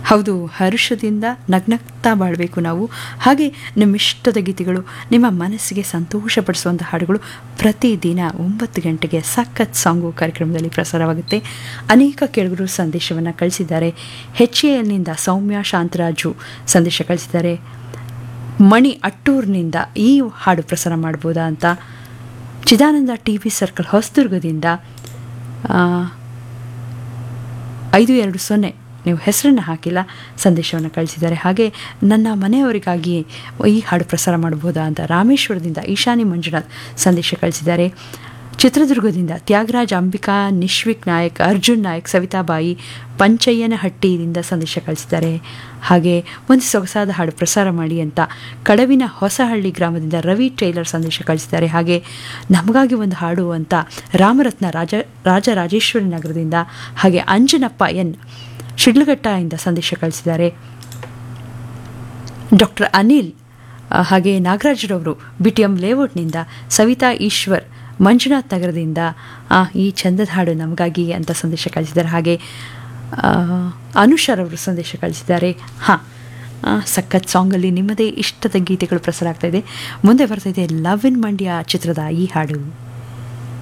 ಹೌದು ಹರ್ಷದಿಂದ ನಗ್ನಗ್ತಾ ಬಾಳಬೇಕು ನಾವು ಹಾಗೆ ನಿಮ್ಮ ಇಷ್ಟದ ಗೀತೆಗಳು ನಿಮ್ಮ ಮನಸ್ಸಿಗೆ ಸಂತೋಷಪಡಿಸುವಂಥ ಹಾಡುಗಳು ಪ್ರತಿದಿನ ಒಂಬತ್ತು ಗಂಟೆಗೆ ಸಖತ್ ಸಾಂಗು ಕಾರ್ಯಕ್ರಮದಲ್ಲಿ ಪ್ರಸಾರವಾಗುತ್ತೆ ಅನೇಕ ಕೇಳುಗರು ಸಂದೇಶವನ್ನು ಕಳಿಸಿದ್ದಾರೆ ಹೆಚ್ ಎ ಎಲ್ನಿಂದ ಸೌಮ್ಯ ಶಾಂತರಾಜು ಸಂದೇಶ ಕಳಿಸಿದ್ದಾರೆ ಮಣಿ ಅಟ್ಟೂರ್ನಿಂದ ಈ ಹಾಡು ಪ್ರಸಾರ ಮಾಡ್ಬೋದಾ ಅಂತ ಚಿದಾನಂದ ಟಿ ವಿ ಸರ್ಕಲ್ ಹೊಸದುರ್ಗದಿಂದ ಆ, ಐದು ಎರಡು ಸೊನ್ನೆ ನೀವು ಹೆಸರನ್ನು ಹಾಕಿಲ್ಲ ಸಂದೇಶವನ್ನು ಕಳಿಸಿದ್ದಾರೆ ಹಾಗೆ ನನ್ನ ಮನೆಯವರಿಗಾಗಿ ಈ ಹಾಡು ಪ್ರಸಾರ ಮಾಡ್ಬೋದಾ ಅಂತ ರಾಮೇಶ್ವರದಿಂದ ಈಶಾನಿ ಮಂಜುನಾಥ್ ಸಂದೇಶ ಕಳಿಸಿದ್ದಾರೆ ಚಿತ್ರದುರ್ಗದಿಂದ ತ್ಯಾಗರಾಜ್ ಅಂಬಿಕಾ ನಿಶ್ವಿಕ್ ನಾಯಕ್ ಅರ್ಜುನ್ ನಾಯಕ್ ಸವಿತಾಬಾಯಿ ಪಂಚಯ್ಯನಹಟ್ಟಿಯಿಂದ ಸಂದೇಶ ಕಳಿಸಿದ್ದಾರೆ ಹಾಗೆ ಒಂದು ಸೊಗಸಾದ ಹಾಡು ಪ್ರಸಾರ ಮಾಡಿ ಅಂತ ಕಡವಿನ ಹೊಸಹಳ್ಳಿ ಗ್ರಾಮದಿಂದ ರವಿ ಟೈಲರ್ ಸಂದೇಶ ಕಳಿಸಿದ್ದಾರೆ ಹಾಗೆ ನಮಗಾಗಿ ಒಂದು ಹಾಡು ಅಂತ ರಾಮರತ್ನ ರಾಜ ರಾಜರಾಜೇಶ್ವರಿ ನಗರದಿಂದ ಹಾಗೆ ಅಂಜನಪ್ಪ ಎನ್ ಶಿಡ್ಲಘಟ್ಟದಿಂದ ಸಂದೇಶ ಕಳಿಸಿದ್ದಾರೆ ಡಾಕ್ಟರ್ ಅನಿಲ್ ಆ, ಹಾಗೆ ನಾಗರಾಜ್ರವರು ಬಿ ಟಿ ಎಂ ಲೇಔಟ್ನಿಂದ ಸವಿತಾ ಈಶ್ವರ್ ಮಂಜುನಾಥ್ ನಗರದಿಂದ ಆ, ಈ ಚಂದದ ಹಾಡು ನಮಗಾಗಿ ಅಂತ ಸಂದೇಶ ಕಳಿಸಿದ್ದಾರೆ ಹಾಗೆ ಆ, ಅನುಷರ್ ಅವರು ಸಂದೇಶ ಕಳಿಸಿದ್ದಾರೆ ಹಾಂ ಸಖತ್ ಸಾಂಗಲ್ಲಿ ನಿಮ್ಮದೇ ಇಷ್ಟದ ಗೀತೆಗಳು ಪ್ರಸಾರ ಆಗ್ತಾ ಇದೆ ಮುಂದೆ ಬರ್ತಾ ಇದೆ ಲವ್ ಇನ್ ಮಂಡ್ಯ ಚಿತ್ರದ ಈ ಹಾಡು